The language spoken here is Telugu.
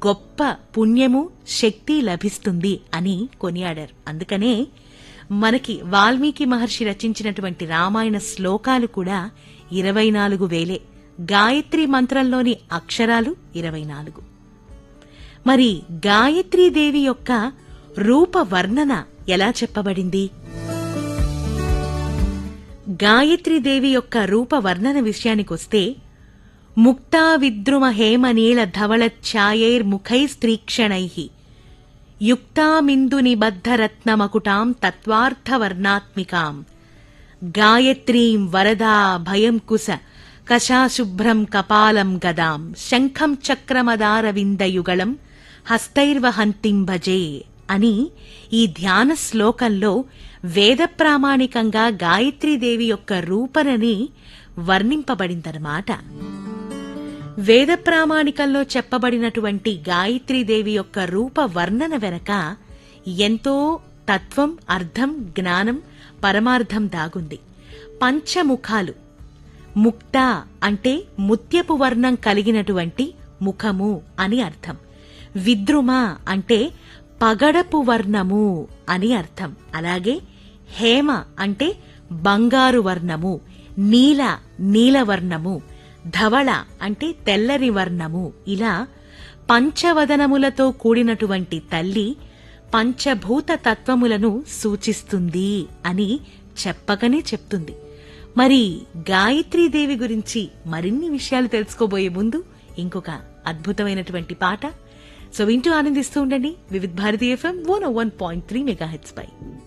గొప్ప పుణ్యము శక్తి లభిస్తుంది అని కొనియాడారు అందుకనే మనకి వాల్మీకి మహర్షి రచించినటువంటి రామాయణ శ్లోకాలు కూడా ఇరవై నాలుగు వేలే గాయత్రి మంత్రంలోని అక్షరాలు ఇరవై నాలుగు మరి గాయత్రీదేవి యొక్క రూప వర్ణన ఎలా చెప్పబడింది గాయత్రీదేవి యొక్క రూప వర్ణన విషయానికొస్తే ముక్తా విద్రుమ హేమనీల ధవళ ఛాయైర్ముఖైస్త్రీక్షణై యుక్తామిందు నిబద్ధరత్నమకుటాం తత్వార్థవర్ణాత్మికాం గాయత్రీం వరదా భయం కుశ కశాశుభ్రం కపాలం గదాం శంఖం చక్రమదారవిందయుగళం హస్తైర్వహంతిం భజే అని ఈ ధ్యాన శ్లోకంలో వేద ప్రామాణికంగా గాయత్రీదేవి యొక్క రూపనని వర్ణింపబడిందన్నమాట వేద ప్రామాణికంలో చెప్పబడినటువంటి గాయత్రీదేవి యొక్క రూప వర్ణన వెనక ఎంతో తత్వం అర్థం జ్ఞానం పరమార్థం దాగుంది పంచముఖాలు ముక్త అంటే ముత్యపు వర్ణం కలిగినటువంటి ముఖము అని అర్థం విద్రుమ అంటే పగడపు వర్ణము అని అర్థం అలాగే హేమ అంటే బంగారు వర్ణము నీల నీలవర్ణము ధవళ అంటే తెల్లరి వర్ణము ఇలా పంచవదనములతో కూడినటువంటి తల్లి పంచభూత తత్వములను సూచిస్తుంది అని చెప్పకనే చెప్తుంది మరి గాయత్రీదేవి గురించి మరిన్ని విషయాలు తెలుసుకోబోయే ముందు ఇంకొక అద్భుతమైనటువంటి పాట సో వింటూ ఆనందిస్తూ ఉండండి Vividh Bharatiya FM one one point three మెగా హెచ్ పై